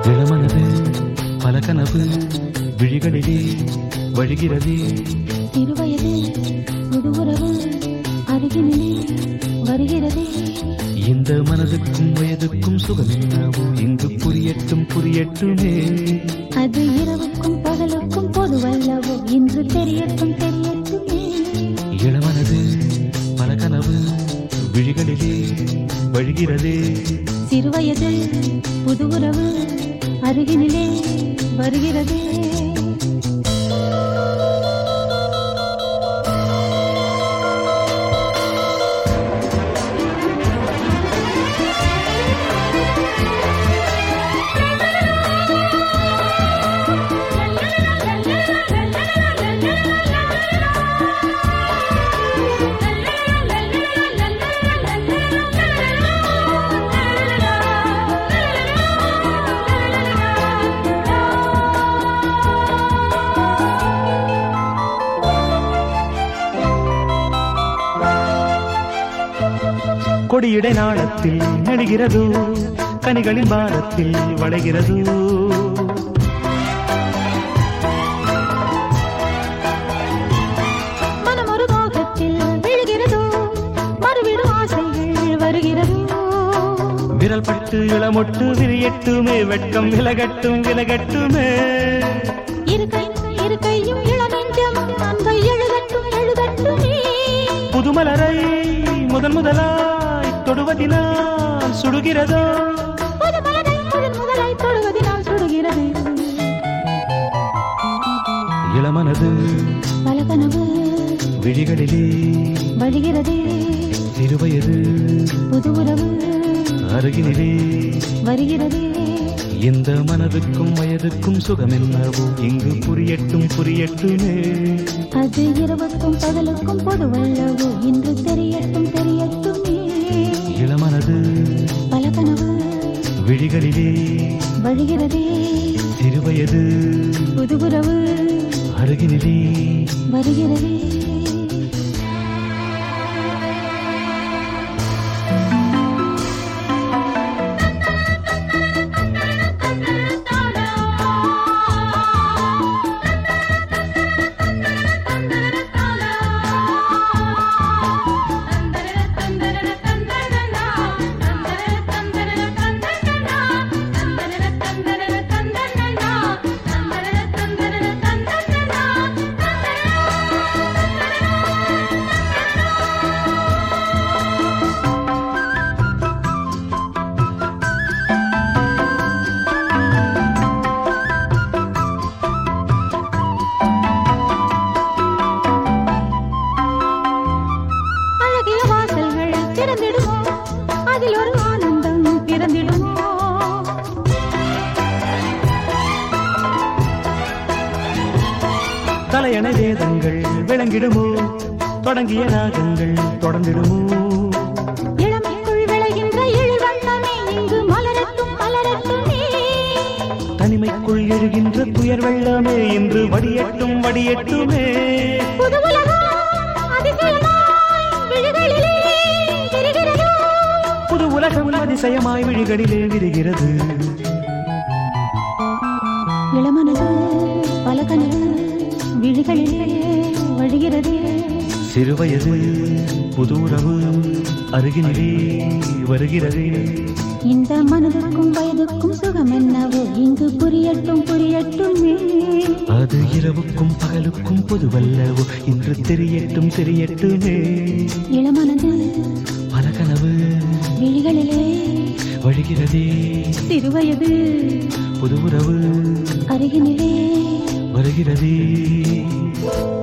இளமனது பல கனவு விழிகளிலே வழிகிறதே சிறுவயது புது உறவு அருகினிலே வருகிறதே இந்த மனதுக்கும் வயதுக்கும் சுகம் என்னவோ இங்கு புரியட்டும் புரியட்டுமே அது இரவுக்கும் பகலுக்கும் பொதுவல்லவோ இன்று தெரியட்டும் தெரியட்டுமே இளமனது பல கனவு விழிகளிலே வழிகிறதே சிறுவயது புது உறவு அருகினிலே வருகிறதே கொடியிடை நாளத்தில் நெடுகிறதோ கனிகளின் பாரத்தில் வளைகிறதோ மனம் ஒரு மோகத்தில் விழுகிறதோ மறுவிடும் ஆசைகள் வருகிறதோ விரல் பட்டு இளமொட்டு விரியட்டுமே வெட்கம் விலகட்டும் விலகட்டுமே இரு கை இரு கையும் இளநெஞ்சம் அன்பை எழுதட்டும் எழுதட்டுமே புதுமலரை முதன் முதலாய் தொடுவதினால் சுடுகிறதோ புது மலரை முதன் முதலாய் தொடுவதினால் சுடுகிறது இளமனது பல கனவு விழிகளிலே வழிகிறதே சிறுவயது புது உறவு அருகினிலே வருகிறதே இந்த மனதுக்கும் வயதுக்கும் சுகம் என்னவோ இங்கு புரியட்டும் புரியட்டுமே அது இரவுக்கும் பகலுக்கும் பொதுவல்லவோ இன்று தெரியட்டும் தெரியட்டுமே இளமனது பல கனவு விழிகளிலே வழிகிறதே சிறுவயது புது உறவு அருகினிலே வருகிறதே அழகிய வாசல்கள் திறந்திடுமோ அதில் ஒரு ஆனந்தம் பிறந்திடுமோ தலையணை வேதங்கள் விளங்கிடுமோ தொடங்கிய ராகங்கள் தொடர்ந்திடுமோ இளமைக்குள் விளைகின்ற எழில் வண்ணமே இங்கு மலரட்டும் மலரட்டுமே தனிமைக்குள் எழுகின்ற துயர் வெள்ளமே இன்று வடியட்டும் வடியட்டுமே புது உலகம் அதிசயமாய் விழிகளிலே விரிகிறதோ புது உலகம் அதிசயமாய் விழிகளிலே விரிகிறது இளமனது பல கனவு விழிகளிலே வழிகிறதே சிறுவயது புது உறவு அருகினிலே வருகிறது இந்த மனதுக்கும் வயதுக்கும் சுகம் என்னவோ இங்கு புரியட்டும் புரியட்டுமே அது இரவுக்கும் பகலுக்கும் பொதுவல்லவோ இன்று தெரியட்டும் தெரியட்டுமே இளமனது பல கனவு விழிகளிலே வழிகிறதே சிறுவயது புது உறவு அருகினிலே வருகிறதே